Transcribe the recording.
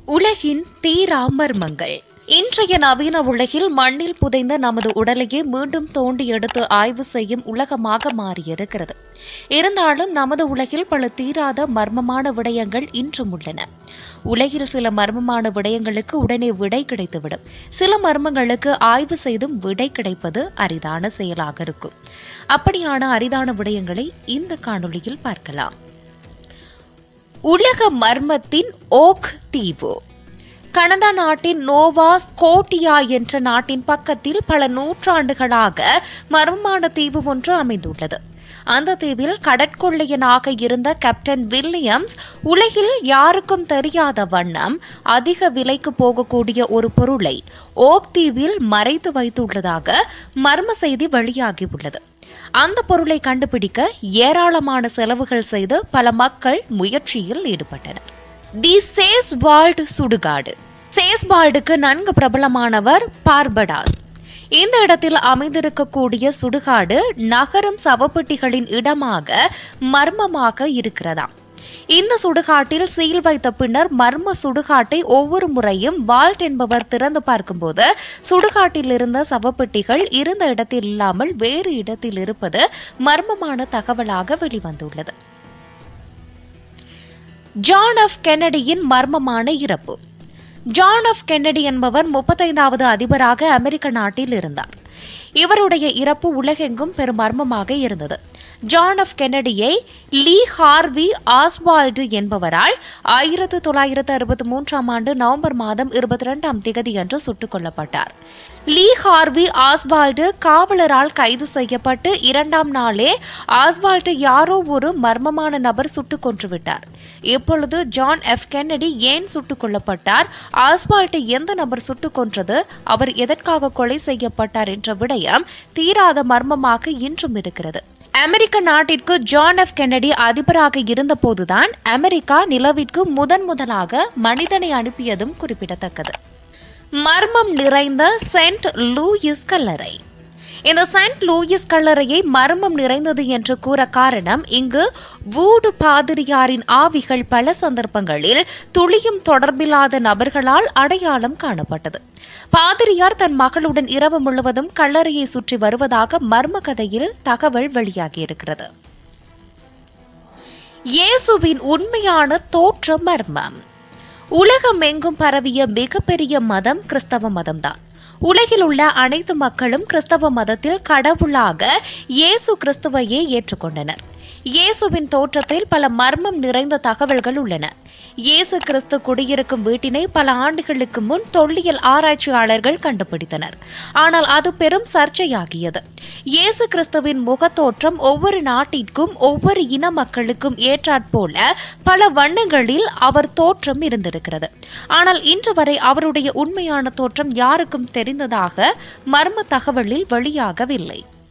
உலகின் தீரா மர்மங்கள் இன்றைய நவீன உலகில் மண்ணில் புதைந்த நமது உடலையே மீண்டும் தோண்டி எடுத்து ஆய்வு செய்யும் உலகமாக மாறியிருக்கிறது இருந்தாலும் நமது உலகில் பல தீராத மர்மமான விடயங்கள் இன்றும் உள்ளன உலகில் சில மர்மமான விடயங்களுக்கு உடனே விடை கிடைத்துவிடும் சில மர்மங்களுக்கு ஆய்வு செய்தும் விடை கிடைப்பது அரிதான செயலாக இருக்கும் அப்படியான அரிதான விடயங்களை இந்த காணொளியில் பார்க்கலாம் உலக மர்மத்தின் ஓக் தீவு கனடா நாட்டின் நோவா ஸ்கோட்டியா என்ற நாட்டின் பக்கத்தில் பல நூற்றாண்டுகளாக மர்மமான தீவு ஒன்று அமைந்துள்ளது அந்த தீவில் கடற்கொள்ளையனாக இருந்த கேப்டன் வில்லியம்ஸ் உலகில் யாருக்கும் தெரியாத வண்ணம் அதிக விலைக்கு போகக்கூடிய ஒரு பொருளை ஓக் தீவில் மறைத்து வைத்துள்ளதாக மர்ம செய்தி வெளியாகியுள்ளது அந்த பொருளை கண்டுபிடிக்க ஏராளமான செலவுகள் செய்து பல மக்கள் முயற்சியில் ஈடுபட்டனர் தி சேஸ் வால்ட் சுடுகாடு சேஸ்பால்டுக்கு நன்கு பிரபலமானவர் பார்படாஸ் இந்த இடத்தில் அமைந்திருக்கக்கூடிய சுடுகாடு நகரும் சவப்பெட்டிகளின் இடமாக மர்மமாக இருக்கிறதாம் இந்த சுடுகாட்டில் சீல் வைத்த பின்னர் மர்ம சுடுகாட்டை ஒவ்வொரு முறையும் வால்ட் என்பவர் திறந்து பார்க்கும்போது சுடுகாட்டில் இருந்த சவப்பெட்டிகள் இருந்த இடத்தில் இல்லாமல் வேறு இடத்தில் இருப்பது மர்மமான தகவலாக வெளிவந்துள்ளது ஜான் எஃப் கென்னடியின் மர்மமான இறப்பு ஜான் எஃப் கென்னடி என்பவர் முப்பத்தைந்தாவது அதிபராக அமெரிக்க நாட்டில் இருந்தார் இவருடைய இறப்பு உலகெங்கும் பெரும் மர்மமாக இருந்தது ஜான் எஃப் கென்னடியை லீ ஹார்வி ஆஸ்வால்டு என்பவரால் ஆயிரத்து தொள்ளாயிரத்து அறுபத்தி மூன்றாம் ஆண்டு நவம்பர் மாதம் இருபத்தி ரெண்டாம் திகதி அன்று சுட்டுக் கொல்லப்பட்டார் லீ ஹார்வி ஆஸ்வால்டு காவலரால் கைது செய்யப்பட்டு இரண்டாம் நாளே ஆஸ்வால்டு யாரோ ஒரு மர்மமான நபர் சுட்டுக் கொன்றுவிட்டார் இப்பொழுது ஜான் எஃப் கென்னடி ஏன் சுட்டுக் கொல்லப்பட்டார் ஆஸ்வால்ட்டை எந்த நபர் சுட்டுக் கொன்றது அவர் எதற்காக கொலை செய்யப்பட்டார் என்ற விடயம் தீராத மர்மமாக இன்றும் இருக்கிறது அமெரிக்க நாட்டிற்கு ஜான் எஃப் கென்னடி அதிபராக இருந்தபோதுதான் அமெரிக்கா நிலவிற்கு முதன் முதலாக மனிதனை அனுப்பியதும் குறிப்பிடத்தக்கது மர்மம் நிறைந்த சென்ட் லூயிஸ் கல்லறை இந்த சென்ட் லூயிஸ் கல்லறையை மர்மம் நிறைந்தது என்று கூற காரணம் இங்கு வூடு பாதிரியாரின் ஆவிகள் பல சந்தர்ப்பங்களில் துளியும் தொடர்பில்லாத நபர்களால் அடையாளம் காணப்பட்டது பாதிரியார் தன் மகளுடன் இரவு முழுவதும் கல்லறையை சுற்றி வருவதாக மர்ம கதையில் தகவல் வெளியாகியிருக்கிறது இயேசுவின் உண்மையான தோற்ற மர்மம் உலகம் எங்கும் பரவிய மிகப்பெரிய மதம் கிறிஸ்தவ மதம்தான் உலகில் உள்ள அனைத்து மக்களும் கிறிஸ்தவ மதத்தில் கடவுளாக இயேசு கிறிஸ்துவையே ஏற்றுக்கொண்டனர் இயேசுவின் தோற்றத்தில் பல மர்மம் நிறைந்த தகவல்கள் உள்ளன இயேசு கிறிஸ்து குடியிருக்கும் வீட்டினை பல ஆண்டுகளுக்கு முன் தொல்லியல் ஆராய்ச்சியாளர்கள் கண்டுபிடித்தனர் ஆனால் அது பெரும் சர்ச்சையாகியது இயேசு கிறிஸ்துவின் முகத்தோற்றம் ஒவ்வொரு நாட்டிற்கும் ஒவ்வொரு இன மக்களுக்கும் ஏற்றாற்போல பல வண்ணங்களில் அவர் தோற்றம் இருந்திருக்கிறது ஆனால் இன்று வரை அவருடைய உண்மையான தோற்றம் யாருக்கும் தெரிந்ததாக மர்ம தகவலில் வெளியாகவில்லை